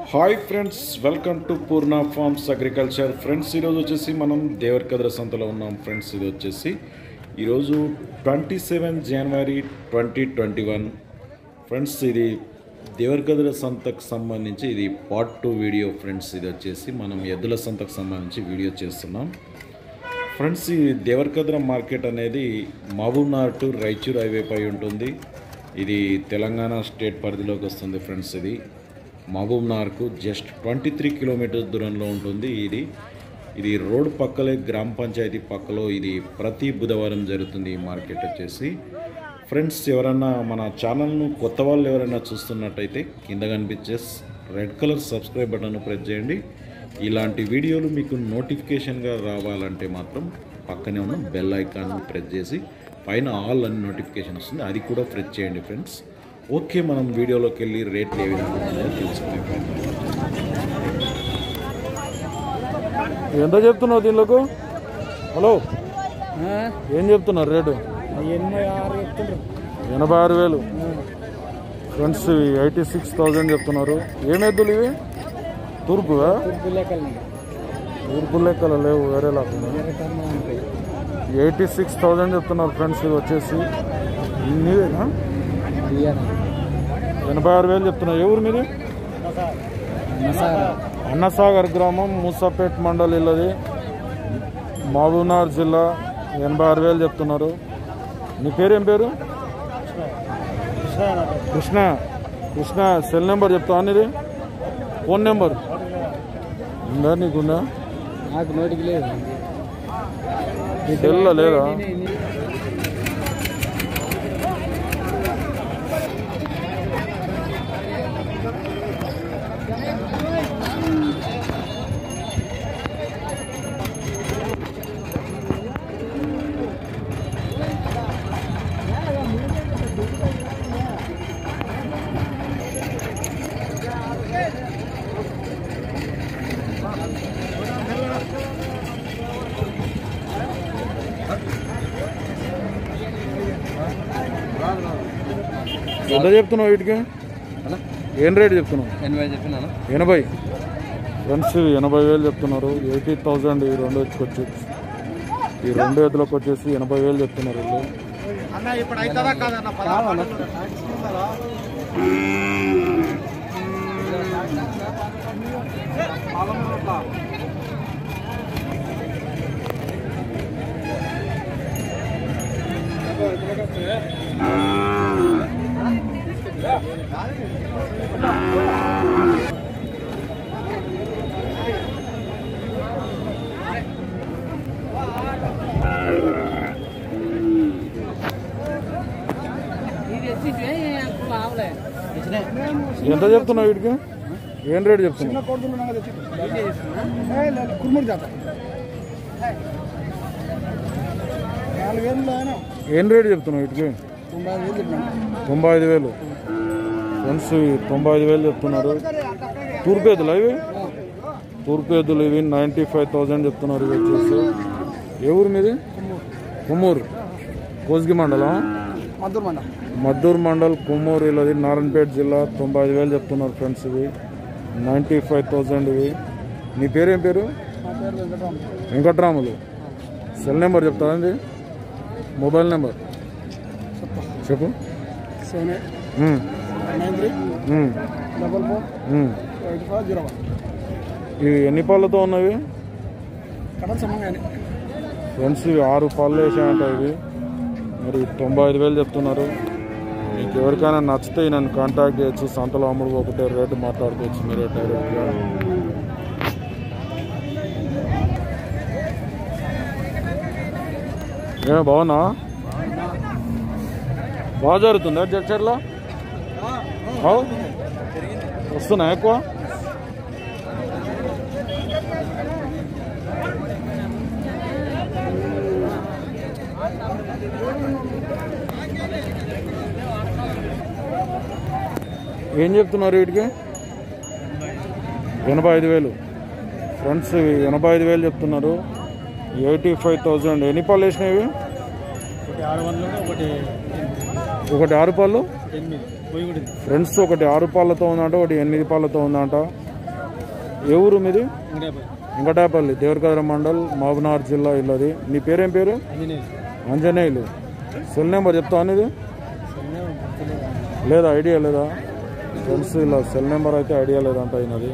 Hi friends welcome to Purna farms agriculture friends ఈరోజు వచ్చేసి మనం దేవరకద్ర సంతలో ఉన్నాం ఫ్రెండ్స్ ఇది వచ్చేసి ఈరోజు twenty seven January twenty twenty one friends ఇది దేవరకద్ర సంతకు సంబంధించి ఇది పార్ట్ టూ వీడియో ఫ్రెండ్స్ ఇది వచ్చేసి మనం ఎద్దుల సంతకు సంబంధించి వీడియో చేస్తున్నాం ఫ్రెండ్స్ ఈ దేవరకద్ర మార్కెట్ అనేది మహబూబ్నగర్ టు రైచూర్ హైవే పై ఉంటుంది ఇది తెలంగాణ స్టేట్ పరిధిలోకి వస్తుంది ఫ్రెండ్స్ ఇది మహబూబ్నగర్కు జస్ట్ ట్వంటీ త్రీ కిలోమీటర్స్ దూరంలో ఉంటుంది ఇది ఇది రోడ్ పక్కలే గ్రామ పంచాయతీ పక్కలో ఇది ప్రతి బుధవారం జరుగుతుంది ఈ మార్కెట్ వచ్చేసి ఫ్రెండ్స్ ఎవరైనా మన ఛానల్ను కొత్త వాళ్ళు ఎవరైనా చూస్తున్నట్టయితే కింద కనిపించే red colour subscribe button press చేయండి ఇలాంటి వీడియోలు మీకు నోటిఫికేషన్గా రావాలంటే మాత్రం పక్కనే ఉన్న బెల్ ఐకాన్ ప్రెస్ చేసి పైన ఆల్ అని నోటిఫికేషన్ వస్తుంది అది కూడా ప్రెస్ చేయండి ఫ్రెండ్స్ ఓకే మనం వీడియోలోకి వెళ్ళి రేట్లు ఏ విధంగా ఉన్నాయో తెలుసుకునే ప్రయత్నం ఎంత చెప్తున్నావు దీనిలోకు హలో ఏం చెప్తున్నారు రేటు ఎనభై ఆరు చెప్తుండ్రు ఎనభై ఆరు వేలు ఫ్రెండ్స్ ఇవి ఎయిటీ సిక్స్ థౌజండ్ చెప్తున్నారు ఏం ఎద్దులు ఇవి తూర్పుగా తూర్పు లెక్కలు తూర్పు లెక్కలు లేవు వేరే లేకుండా కన్నా ఉంటాయి ఎయిటీ సిక్స్ థౌజండ్ చెప్తున్నారు ఫ్రెండ్స్ ఇవి వచ్చేసి నీవేనా బియ్యానా ఎనభై ఆరు వేలు చెప్తున్నారు ఏ ఊరు మీది మసాలా అన్నసాగర్ గ్రామం మూసాపేట్ మండల్ ఇల్లది మహబూబ్నగర్ జిల్లా ఎనభై ఆరు వేలు చెప్తున్నారు నీ పేరు ఏం పేరు కృష్ణ కృష్ణ సెల్ నెంబర్ చెప్తా అనేది ఫోన్ నెంబర్ ఉందా నీకుందా నాకు నోటికి లేదు సెల్ లేదా ఎంత చెప్తున్నావు వీటికి ఏం రేట్ చెప్తున్నావు ఎనభై చెప్పినాను ఎనభై ఫ్రెండ్స్ ఎనభై వేలు చెప్తున్నారు ఎయిటీ థౌజండ్ ఈ రెండు వచ్చి ఈ రెండు ఎద్దులకు వచ్చేసి ఎనభై వేలు చెప్తున్నారు వీళ్ళు ఎంత చెప్తున్నావు వీటికి ఏం రేట్ చెప్తున్నావు కుర్మూరు జాత నాలుగు వేలు ఏం రేట్ చెప్తున్నావు వీటికి తొంభై వేలు చెప్పినాను తొంభై ఐదు వేలు ఫ్రెండ్స్ ఇవి తొంభై ఐదు వేలు చెప్తున్నారు తూర్పు ఎద్దులు ఇవి తూర్పు ఎద్దులు ఇవి నైంటీ ఫైవ్ థౌజండ్ చెప్తున్నారు ఇవి వచ్చేసి ఏ ఊరు మీది కుమ్మూరు కోస్గి మండలం మద్దూరు మండ మద్దూరు మండల్ కుమ్మూరు ఇలాది నారాయణపేట జిల్లా తొంభై ఐదు వేలు చెప్తున్నారు ఫ్రెండ్స్ ఇవి నైంటీ ఫైవ్ థౌజండ్ ఇవి నీ పేరు ఏం పేరు నా పేరు వెంకటరామ్ వెంకట్రాములు సెల్ నెంబర్ చెప్తారండి మొబైల్ నెంబర్ చెప్పు seven eight um, nine three um, double four um. Eight five zero one ఇవి ఎన్ని పళ్ళతో ఉన్నవి కడల సమంగా ఫ్రెండ్స్ ఇవి ఆరు పళ్ళు వేసాయంట ఇవి మరి తొంభై ఐదు వేలు చెప్తున్నారు మీకు ఎవరికైనా నచ్చితే నన్ను కాంటాక్ట్ చేయొచ్చు సంతలో అమ్ముడు ఒకటే రేటు మాట్లాడుకోవచ్చు మీరే డైరెక్ట్గా ఏ బాగున్నా బాగా జరుగుతుందా జడ్చర్లో వస్తున్నా ఎక్కువ ఏం చెప్తున్నారు వీటికి ఎనభై ఐదు వేలు ఫ్రెండ్స్ ఇవి ఎనభై ఐదు వేలు చెప్తున్నారు ఎయిటీ ఫైవ్ థౌజండ్ ఎన్ని పళ్ళు వేసినాయి ఇవి? ఒకటి ఆరు వందలు ఒకటి ఒకటి ఆరు పళ్ళు ఎనిమిది పోయి కూడా ఫ్రెండ్స్ ఒకటి ఆరు పాలతో ఉందంట ఒకటి ఎనిమిది పాలతో ఉందంట ఏ ఊరు మీది వెంకటాపల్లి వెంకటాపల్లి దేవరకద్ర మండల్ మహబూబ్నగర్ జిల్లా ఇల్లది నీ పేరేం పేరు ఆంజనేయులు ఆంజనేయులు సెల్ నెంబర్ చెప్తా అనేది లేదా ఐడియా లేదా ఫ్రెండ్స్ ఇలా సెల్ నెంబర్ అయితే ఐడియా లేదంట అయినది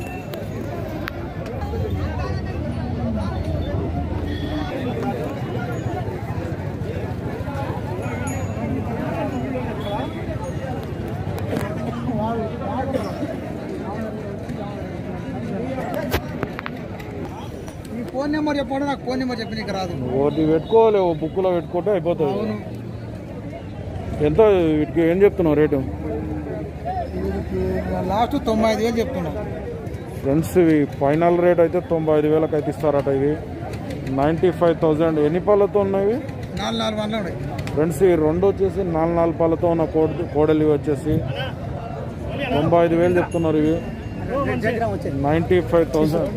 ఈ ఫోన్ నెంబర్ చెప్పాడు నాకు ఫోన్ నెంబర్ చెప్పి నీకు రాదు ఒకటి పెట్టుకోవాలి ఓ బుక్లో పెట్టుకుంటే అయిపోతుంది ఎంత వీటికి ఏం చెప్తున్నావు రేటు వీడికి లాస్ట్ తొంభై ఐదు వేలు చెప్తున్నా ఫ్రెండ్స్ ఇవి ఫైనల్ రేట్ అయితే తొంభై ఐదు వేలకు అయితే ఇస్తారట ఇవి నైంటీ ఫైవ్ థౌజండ్ ఎన్ని పళ్ళతో ఉన్నాయి నాలుగు నాలుగు వందలు ఉన్నాయి ఫ్రెండ్స్ ఈ రెండు వచ్చేసి నాలుగు నాలుగు పళ్ళతో ఉన్న కోడ కోడలు ఇవి వచ్చేసి తొంభై ఐదు వేలు చెప్తున్నారు ఇవి నైంటీ ఫైవ్ థౌజండ్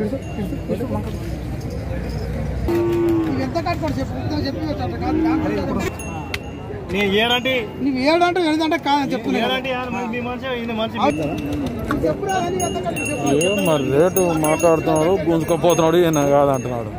నువ్వు ఎంత కట్టుకోడు చెప్పు ఎంత చెప్పి అట్లా కాదు కాదు. నేను ఏనంటే నువ్వు ఏడంటే ఎనిమిదంటే కాదని చెప్తున్నా ఏనంటే మీ మనిషి ఈయన మనిషి చెప్పురా కానీ ఎంత కట్టుకో చెప్పు ఏం మరి రేటు మాట్లాడుతున్నాడు గుంజుకపోతున్నాడు ఈయన కాదంటున్నాడు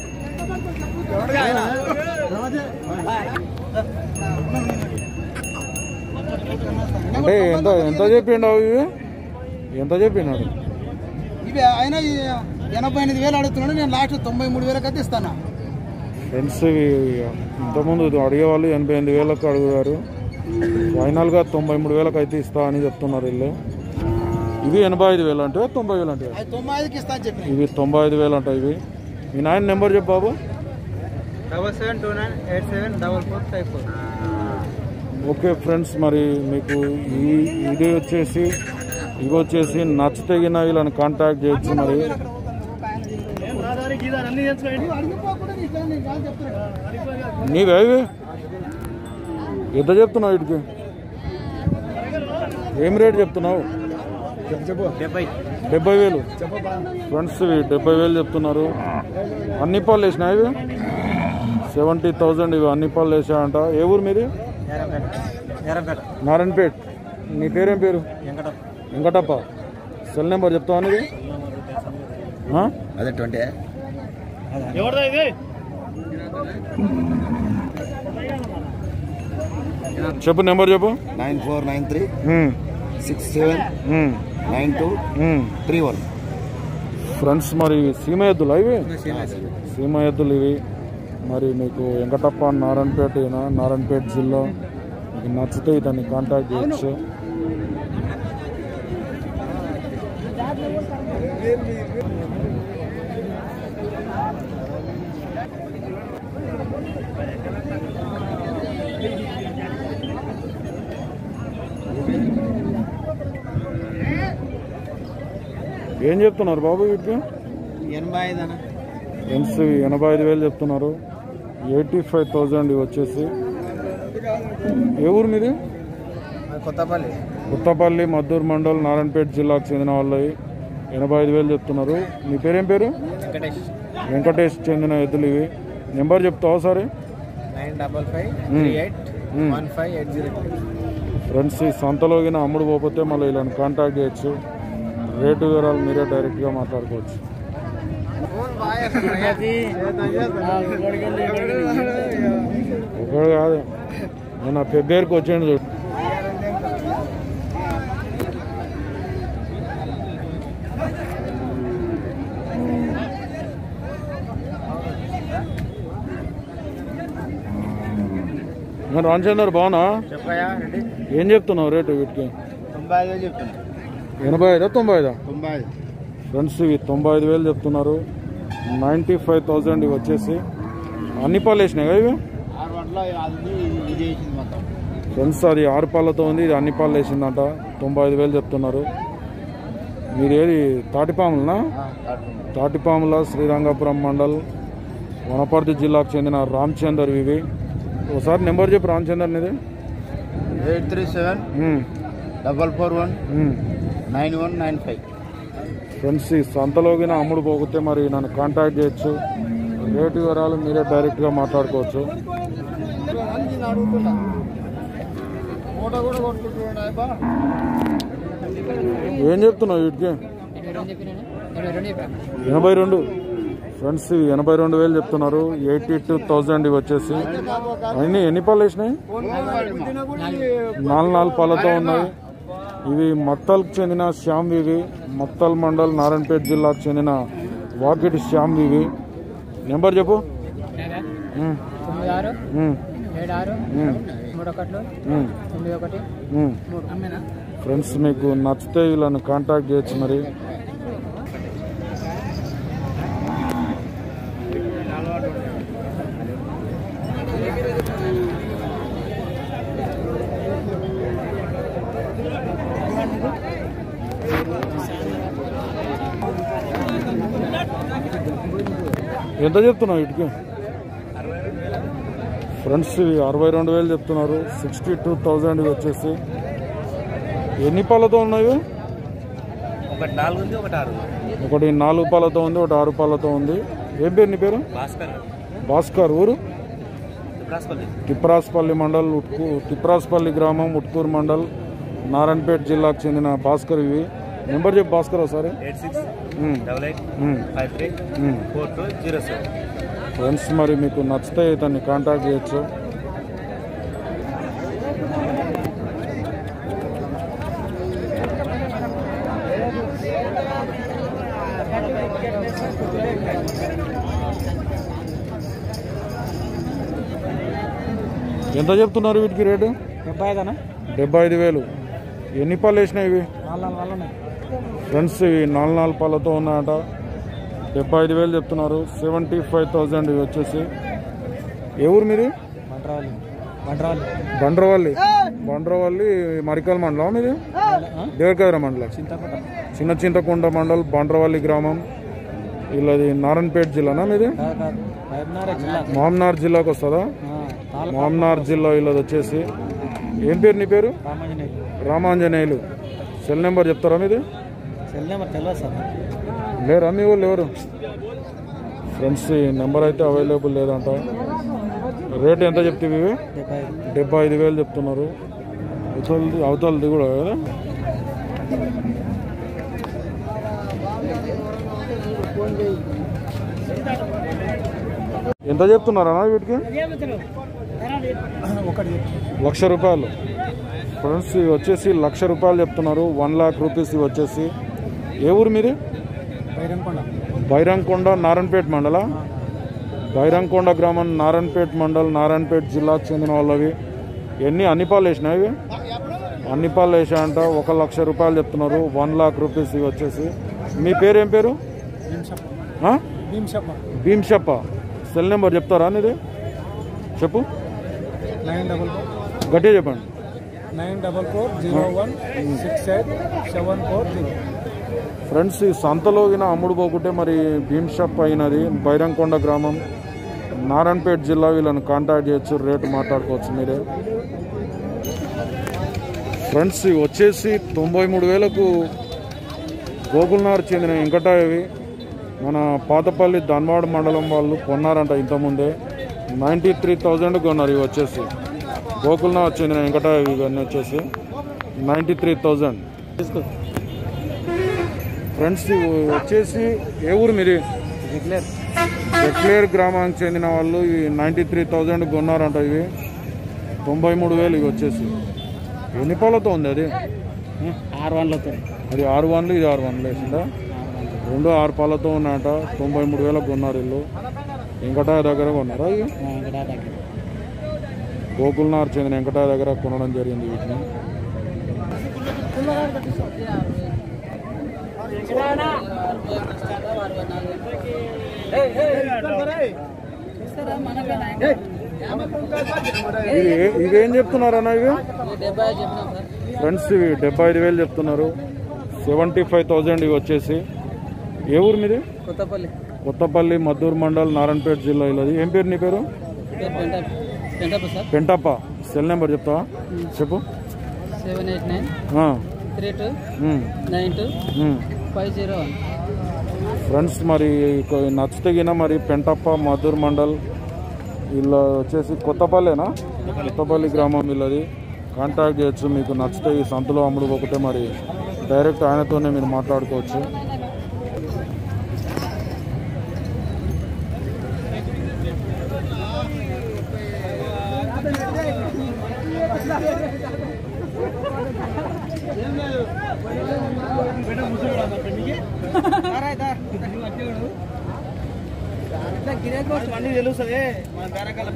అంటే ఎంత ఎంత చెప్పిండు అవి ఇవి? ఎంత చెప్పినాడు ఇవి ఆయన ఈ ఎనభై ఎనిమిది వేలు అడుగుతున్నాడు నేను లాస్ట్ తొంభై మూడు వేలకు అయితే ఇస్తాను ఫ్రెండ్స్ ఇవి ఇంతకుముందు అడిగేవాళ్ళు ఎనభై ఎనిమిది వేలకు అడుగుతారు ఫైనల్గా తొంభై మూడు వేలకు అయితే ఇస్తా అని చెప్తున్నారు వీళ్ళు ఇవి ఎనభై ఐదు వేలు అంటే తొంభై వేలు అంటే అది తొంభై ఐదుకి ఇస్తా అని చెప్పిన ఇవి తొంభై ఐదు వేలు అంట ఇవి మీ నాయన నెంబర్ చెప్పు బాబు double seven two nine eight seven double four five four okay friends మరి మీకు ఈ ఇది వచ్చేసి ఇవి వచ్చేసి నచ్చతగిన వీళ్ళని కాంటాక్ట్ చేయొచ్చు మరి అన్ని తెచ్చుకోండి అడిగిపోకుండా నీ ఇష్టం, నేను కాదు చెప్తున్నా నీవే ఇవి ఎంత చెప్తున్నావు వీటికి ఏం రేట్ చెప్తున్నావు డెబ్బై డెబ్బై వేలు ఫ్రెండ్స్ ఇవి డెబ్బై వేలు చెప్తున్నారు అన్ని పాలు వేసినా ఇవి సెవెంటీ థౌజండ్ ఇవి అన్ని పాలు వేసాయంట ఏ ఊరు మీది ఎర్రపేట నారాయణపేట్ నీ పేరేం పేరు వెంకట వెంకటప్ప సెల్ నెంబర్ చెప్తావా అనేది అదే ట్వంటీ ఎవరిదా ఇది చెప్పు నెంబర్ చెప్పు nine four nine three um, six seven um, nine two um. Three one friends మరి ఇవి సీమ ఎద్దులు ఇవి సీమ ఎద్దులు ఇవి మరి మీకు వెంకటప్ప నారాయణపేట ఈయన నారాయణపేట జిల్లా మీకు నచ్చితే ఇతన్ని కాంటాక్ట్ చేయొచ్చు ఏం చెప్తున్నారు బాబు వీటికి ఎనభై ఐదు అన్న ఫ్రెండ్స్ ఇవి ఎనభై ఐదు వేలు చెప్తున్నారు ఎయిటీ ఫైవ్ థౌజండ్ ఇవి వచ్చేసి ఏ ఊరు మీది కొత్తపల్లి కొత్తపల్లి మద్దూరు మండల్ నారాయణపేట జిల్లాకు చెందిన వాళ్ళవి ఎనభై ఐదు వేలు చెప్తున్నారు మీ పేరేం పేరు వెంకటేష్ వెంకటేష్ చెందిన ఎద్దులు ఇవి నెంబర్ చెప్తావా సరే nine double five three eight hmm. One five eight zero friends ఈ సంతలోగిన అమ్ముడు పోతే మళ్ళీ వీళ్ళని కాంటాక్ట్ చేయొచ్చు రేటు వివరాలు మీరే డైరెక్ట్గా మాట్లాడుకోవచ్చు ఒకడు కాదు నేను ఫిబ్రవరికి వచ్చాను చూడు మరి రామచందర్ బాగున్నా చెప్పయా రెడ్డి ఏం చెప్తున్నావు రేటు వీటికి తొంభై ఐదు వేలు చెప్తున్నా ఎనభై ఐదా తొంభై ఐదా తొంభై ఐదు ఫ్రెండ్స్ ఇవి తొంభై ఐదు వేలు చెప్తున్నారు నైంటీ ఫైవ్ థౌజండ్ ఇవి వచ్చేసి అన్ని పాలు వేసినాయి కదా ఇవి ఆరు గంటల అది ఇది వేసింది మొత్తం ఫ్రెండ్స్ అది ఆరు పాలతో ఉంది ఇది అన్ని పాలు వేసిందంట తొంభై ఐదు వేలు చెప్తున్నారు మీరు ఏది తాటిపాములనా తాటిపాముల శ్రీరంగపురం మండల్ వనపర్తి జిల్లాకు చెందిన రామచందర్ ఇవి ఒకసారి నెంబర్ చెప్పు రామచందర్ ఇది eight three seven double four one nine one nine five friends ఈ సంతలోగిన అమ్ముడు పోగితే మరి నన్ను కాంటాక్ట్ చేయొచ్చు రేటు వివరాలు మీరే డైరెక్ట్గా మాట్లాడుకోవచ్చు అడుగుతున్నా ఫోటో కూడా కొట్టుకుంటున్నా ఏం చెప్తున్నావు వీటికి ఎనభై రెండు ఫ్రెండ్స్ ఇవి ఎనభై రెండు వేలు చెప్తున్నారు ఎయిటీ టూ థౌజండ్ ఇవి వచ్చేసి అన్నీ ఎన్ని పాలు వేసినాయి నాలుగు నాలుగు పాలతో ఉన్నాయి ఇవి మత్తల్కి చెందిన శ్యామ్ ఇవి మత్తల్ మండల్ నారాయణపేట జిల్లాకు చెందిన వాకిటి శ్యామ్ ఇవి నెంబర్ చెప్పు ఉమ్, తొమ్మిది ఆరు ఉమ్, ఏడు ఆరు ఉమ్, మూడు ఒకట్లు ఉమ్, తొమ్మిది ఒకటి ఉమ్. మూడు అమ్మేనా ఫ్రెండ్స్ మీకు నచ్చితే వీళ్ళని కాంటాక్ట్ చేయొచ్చు మరి ఎంత చెప్తున్నావు వీటికి ఫ్రెండ్స్ ఇవి అరవై రెండు వేలు చెప్తున్నారు సిక్స్టీ టూ థౌజండ్ ఇవి వచ్చేసి ఎన్ని పాలతో ఉన్నాయి ఒకటి నాలుగు ఉంది ఒకటి ఆరు ఒకటి నాలుగు పాలతో ఉంది ఒకటి ఆరు పాలతో ఉంది ఏం పేరు నీ పేరు భాస్కర్ భాస్కర్ ఊరు రాసుకోండి తిప్రాస్పల్లి మండల్ ఉట్కు తిప్రాస్పల్లి గ్రామం ఉట్కూరు మండల్ నారాయణపేట జిల్లాకు చెందిన భాస్కర్ ఇవి నెంబర్ చెప్పు భాస్కర్ ఒకసారి eight six um, double eight um, five three um. Four two zero seven friends మరి మీకు నచ్చితే ఇతన్ని కాంటాక్ట్ చేయొచ్చు ఎంత చెప్తున్నారు వీటికి రేటు డెబ్బై ఐదునా డెబ్బై ఐదు వేలు ఎన్ని పాలు వేసినాయి ఇవి నాలుగు నాలుగు ఉన్నాయి ఫ్రెండ్స్ ఇవి నాలుగు నాలుగు పాలతో ఉన్నాయట డెబ్బై ఐదు వేలు చెప్తున్నారు సెవెంటీ ఫైవ్ థౌజండ్ ఇవి వచ్చేసి ఏ ఊరు మీది బండ్రావాలి బండ్రావాలి బండ్రవల్లి బండ్రవల్లి మరికల్ మండలం మీది దేవరకద్ర మండలం చింతపట చిన్న చింతకొండ మండల్ బండ్రవల్లి గ్రామం వీళ్ళది నారాయణపేట జిల్లానా మీది కాదు కాదు మహబూబ్నగర్ జిల్లా మామ్నార్ జిల్లాకు వస్తుందా తాలూకా మామ్నార్ జిల్లా వీళ్ళది వచ్చేసి ఏం పేరు నీ పేరు రామాంజనేయులు రామాంజనేయులు సెల్ నెంబర్ చెప్తారా మీది సెల్ నెంబర్ తెలియదు సార్ లేరా మీ వాళ్ళు ఎవరు ఫ్రెండ్స్ ఈ నెంబర్ అయితే అవైలబుల్ లేదంట రేట్ ఎంత చెప్తే ఇవి డెబ్బై ఐదు డెబ్బై ఐదు వేలు చెప్తున్నారు అవతలది అవతలది కూడా కదా ఎంత చెప్తున్నారా వీటికి ఒకటి లక్ష రూపాయలు ఫ్రెండ్స్ ఇవి వచ్చేసి లక్ష రూపాయలు చెప్తున్నారు వన్ లాక్ రూపీస్ ఇవి వచ్చేసి ఏ ఊరు మీది బైరంకొండ బైరంకొండ నారాయణపేట మండల బైరంకొండ గ్రామం నారాయణపేట మండల్ నారాయణపేట జిల్లాకు చెందిన వాళ్ళవి ఎన్ని అన్ని పాలు వేసినాయి ఇవి అన్ని పాలు వేసాయంట ఒక లక్ష రూపాయలు చెప్తున్నారు వన్ లాక్ రూపీస్ ఇవి వచ్చేసి మీ పేరు ఏం పేరు ఆ? భీమ్షప్ప భీమ్షప్ప సెల్ నెంబర్ చెప్తారా నీది చెప్పు నైన్ డబల్ ఫోర్ గట్టిగా చెప్పండి nine double four zero one six eight seven four zero friends ఈ సంతలో గిన అమ్ముడు పోకుంటే మరి భీమ్ షాప్ అయినది బైరంకొండ గ్రామం నారాయణపేట జిల్లా వీళ్ళని కాంటాక్ట్ చేయొచ్చు రేటు మాట్లాడుకోవచ్చు మీరే ఫ్రెండ్స్ ఇవి వచ్చేసి తొంభై మూడు వేలకు గోకుల్నార్ చెందిన వెంకటాయవి మన పాతపల్లి ధన్వాడ మండలం వాళ్ళు కొన్నారంట ఇంతకుముందే నైంటీ త్రీ థౌజండ్ కొన్నారు ఇవి వచ్చేసి గోకుల్నార్ చెందిన వెంకటాయవి ఇవన్నీ వచ్చేసి నైంటీ త్రీ థౌజండ్ తీసుకో ఫ్రెండ్స్ ఇవి వచ్చేసి ఏ ఊరు మీది రెగ్యులర్ ఎక్లేర్ గ్రామానికి చెందిన వాళ్ళు ఇవి నైంటీ త్రీ థౌజండ్ కొన్నారంట ఇవి తొంభై మూడు వేలు ఇవి వచ్చేసి ఎన్ని పాలతో ఉంది అది ఆరు వన్లతో అది ఆరు వన్లు ఇది ఆరు వన్లు వేసిందా రెండు ఆరు పాలతో ఉన్నాయట తొంభై మూడు వేలకు కొన్నారు ఇల్లు వెంకటాయ దగ్గర కొన్నారా ఇవి గోకుల్నార్ చెందిన వెంకటాయ దగ్గర కొనడం జరిగింది వీటిని ఇవి ఏ- ఇవేం చెప్తున్నారన్న ఇవి ఫ్రెండ్స్ ఇవి డెబ్బై ఐదు వేలు చెప్తున్నారు సెవెంటీ ఫైవ్ థౌజండ్ ఇవి వచ్చేసి ఏ ఊరు మీది కొత్తపల్లి కొత్తపల్లి మద్దూరు మండల్ నారాయణపేట జిల్లా ఇలాది ఏం పేరు నీ పేరు Pentappa sir Pentappa cell number చెప్తావా చెప్పు seven eight nine ah, three two um, nine two um. Five zero one friends మరి ఇక నచ్చితే గిన మరి పెంటప్ప మధుర్ మండల్ వీళ్ళు వచ్చేసి కొత్తపల్లేనా కొత్తపల్లి గ్రామం వీళ్ళది కాంటాక్ట్ చేయొచ్చు మీకు నచ్చితే ఈ సంతలో అమ్ముడు ఒకటే మరి డైరెక్ట్ ఆయనతోనే మీరు మాట్లాడుకోవచ్చు అన్ని తెలుస్తుంది మన బేరకాల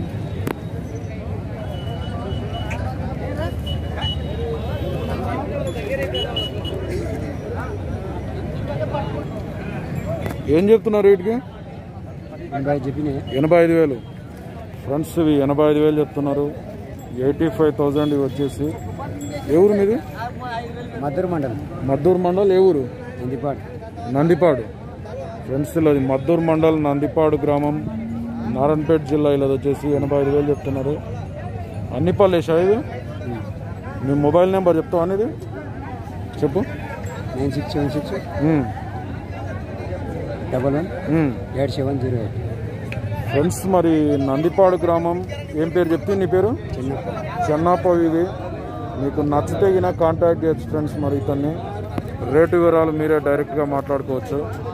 ఏం చెప్తున్నారు వీటికి చెప్పినాయి ఎనభై ఐదు వేలు ఫ్రెండ్స్ ఇవి ఎనభై ఐదు వేలు చెప్తున్నారు ఎయిటీ ఫైవ్ థౌజండ్ ఇవి వచ్చేసి ఏ ఊరు మీది మద్దూరు మండలం మద్దూరు మండల్ ఏ ఊరు ఇందిపాడు నందిపాడు ఫ్రెండ్స్ ఇలా మద్దూరు మండల్ నందిపాడు గ్రామం నారాయణపేట జిల్లా ఇలా వచ్చేసి ఎనభై ఐదు వేలు చెప్తున్నారు అన్ని పల్లేసా ఇది మీ మొబైల్ నెంబర్ చెప్తావా అనేది చెప్పు nine six seven six um, double one um. Eight seven zero eight friends మరి నందిపాడు గ్రామం ఏం పేరు చెప్తే నీ పేరు చెన్నాప ఇది మీకు నచ్చితే గిన కాంటాక్ట్ చేయొచ్చు ఫ్రెండ్స్ మరి ఇతన్ని రేటు వివరాలు మీరే డైరెక్ట్గా మాట్లాడుకోవచ్చు